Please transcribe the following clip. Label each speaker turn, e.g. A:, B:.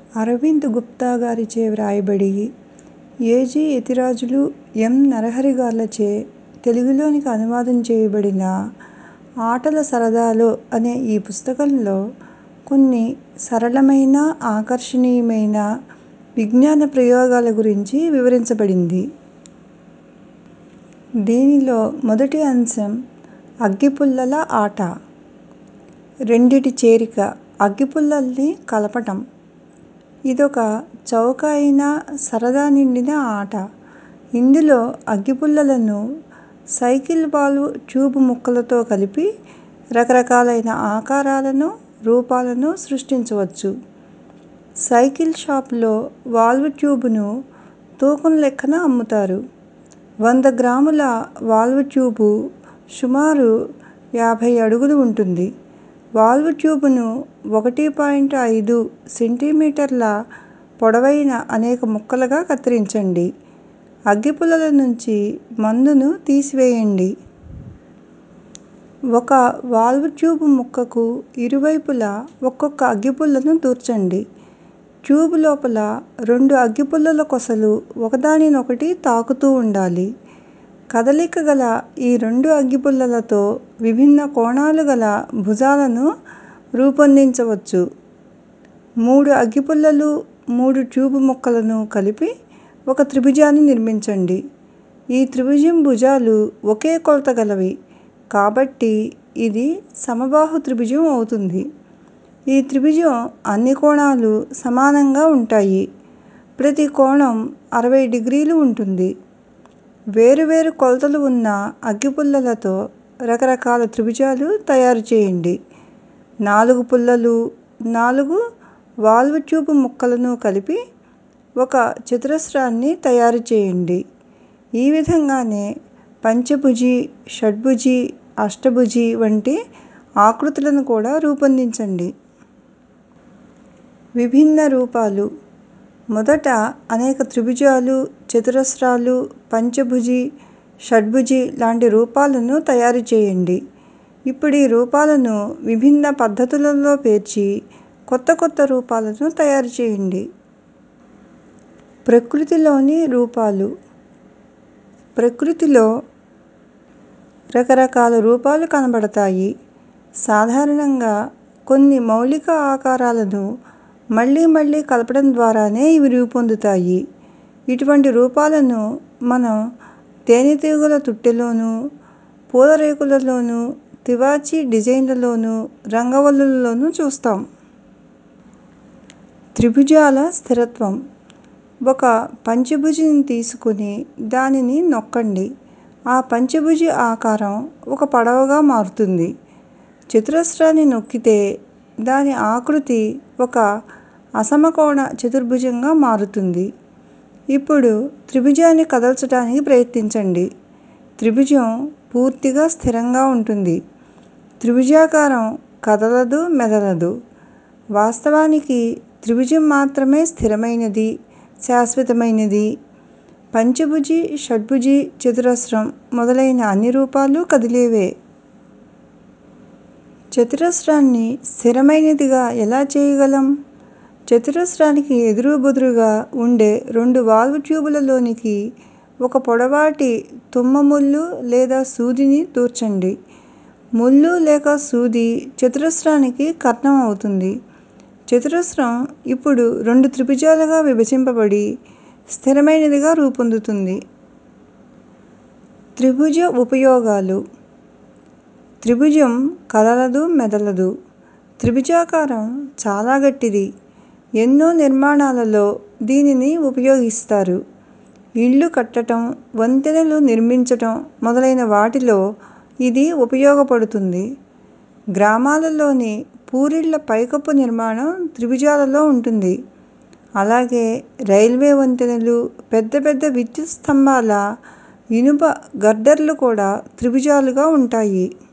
A: అరవింద్ గుప్తా గారిచే వ్రాయబడి ఏ. జి. యతిరాజులు, ఎం. నరహరి గార్లచే తెలుగులోనికి అనువాదం చేయబడిన 'ఆటల సరదాలో' అనే ఈ పుస్తకంలో కొన్ని సరళమైన, ఆకర్షణీయమైన విజ్ఞాన ప్రయోగాల గురించి వివరించబడింది. దీనిలో మొదటి అంశం అగ్గిపుల్లల ఆట. రెండిటి చేరిక అగ్గిపుల్లల్ని కలపటం. ఇదొక చౌకైన, సరదా నిండిన ఆట. ఇందులో అగ్గిపుల్లలను సైకిల్ వాల్వ్ ట్యూబ్ ముక్కలతో కలిపి రకరకాలైన ఆకారాలను, రూపాలను సృష్టించవచ్చు. సైకిల్ షాపులో వాల్వ్ ట్యూబ్ ను తూకం లెక్కన అమ్ముతారు. వంద గ్రాముల వాల్వ్ ట్యూబు సుమారు యాభై అడుగులు ఉంటుంది. వాల్వ్ ట్యూబ్-ను ఒకటి పాయింట్ ఐదు సెంటీమీటర్ల పొడవైన అనేక ముక్కలుగా కత్తిరించండి. అగ్గిపుల్లల నుంచి మందును తీసివేయండి. ఒక వాల్వ్ ట్యూబ్ ముక్కకు ఇరువైపులా ఒక్కొక్క అగ్గిపుల్లను దూర్చండి. ట్యూబ్ లోపల రెండు అగ్గిపుల్లల కొసలు ఒకదానినొకటి తాకుతూ ఉండాలి. కదలిక గల ఈ రెండు అగ్గిపుల్లలతో విభిన్న కోణాలు గల భుజాలను రూపొందించవచ్చు. మూడు అగ్గిపుల్లలు, మూడు ట్యూబ్ ముక్కలను కలిపి ఒక త్రిభుజాన్ని నిర్మించండి. ఈ త్రిభుజం భుజాలు ఒకే కొలత గలవి కాబట్టి ఇది సమబాహు త్రిభుజం అవుతుంది. ఈ త్రిభుజం అన్ని కోణాలూ సమానంగా ఉంటాయి. ప్రతి కోణం అరవై డిగ్రీలు ఉంటుంది. వేరు వేరు కొలతలు ఉన్న అగ్గిపుల్లలతో రకరకాల త్రిభుజాలు తయారు చేయండి. నాలుగు పుల్లలు, నాలుగు వాల్వ్ ట్యూబ్ ముక్కలను కలిపి ఒక చతురస్రాన్ని తయారు చేయండి. ఈ విధంగానే పంచభుజి, షడ్భుజి, అష్టభుజి వంటి ఆకృతులను కూడా రూపొందించండి. విభిన్న రూపాలు మొదట అనేక త్రిభుజాలు, చతురస్రాలు, పంచభుజి, షడ్భుజి లాంటి రూపాలను తయారు చేయండి. ఇప్పుడీ రూపాలను విభిన్న పద్ధతులలో పేర్చి కొత్త కొత్త రూపాలను తయారు చేయండి. ప్రకృతిలోని రూపాలు ప్రకృతిలో రకరకాల రూపాలు కనబడతాయి. సాధారణంగా కొన్ని మౌలిక ఆకారాలను మళ్ళీ మళ్ళీ కలపడం ద్వారానే ఇవి రూపొందుతాయి. ఇటువంటి రూపాలను మనం తేనెటీగల తొట్టెలోనూ, పూలరేకులలోనూ, తివాచీ డిజైన్లలోనూ, రంగవల్లులలోనూ చూస్తాం. త్రిభుజాల స్థిరత్వం ఒక పంచభుజిని తీసుకుని దానిని నొక్కండి. ఆ పంచభుజి ఆకారం ఒక పడవగా మారుతుంది. చతురస్రాన్ని నొక్కితే దాని ఆకృతి ఒక అసమకోణ చతుర్భుజంగా మారుతుంది. ఇప్పుడు త్రిభుజాన్ని కదల్చటానికి ప్రయత్నించండి. త్రిభుజం పూర్తిగా స్థిరంగా ఉంటుంది. త్రిభుజాకారం కదలదు మెదలదు. వాస్తవానికి త్రిభుజం మాత్రమే స్థిరమైనది, శాశ్వతమైనది. పంచభుజి, షడ్భుజి, చతురస్రం మొదలైన అన్ని రూపాలూ కదిలేవే. చతురస్రాన్ని స్థిరమైనదిగా ఎలా చేయగలం? చతురస్రానికి ఎదురు బెదురుగా ఉండే రెండు వాల్వ్ ట్యూబులలోనికి ఒక పొడవాటి తుమ్మ ముల్లు లేదా సూదిని దూర్చండి. ముల్లు లేక సూది చతురస్రానికి కర్ణం అవుతుంది. చతురస్రం ఇప్పుడు రెండు త్రిభుజాలుగా విభజింపబడి స్థిరమైనదిగా రూపొందుతుంది. త్రిభుజ ఉపయోగాలు త్రిభుజం కదలదు మెదలదు. త్రిభుజాకారం చాలా గట్టిది. ఎన్నో నిర్మాణాలలో దీనిని ఉపయోగిస్తారు. ఇళ్ళు కట్టటం, వంతెనలు నిర్మించటం మొదలైన వాటిలో ఇది ఉపయోగపడుతుంది. గ్రామాలలోని పూరిళ్ళ పైకప్పు నిర్మాణం త్రిభుజాలలో ఉంటుంది. అలాగే రైల్వే వంతెనలు, పెద్ద పెద్ద విద్యుత్ స్తంభాల ఇనుప గర్డర్లు కూడా త్రిభుజాలుగా ఉంటాయి.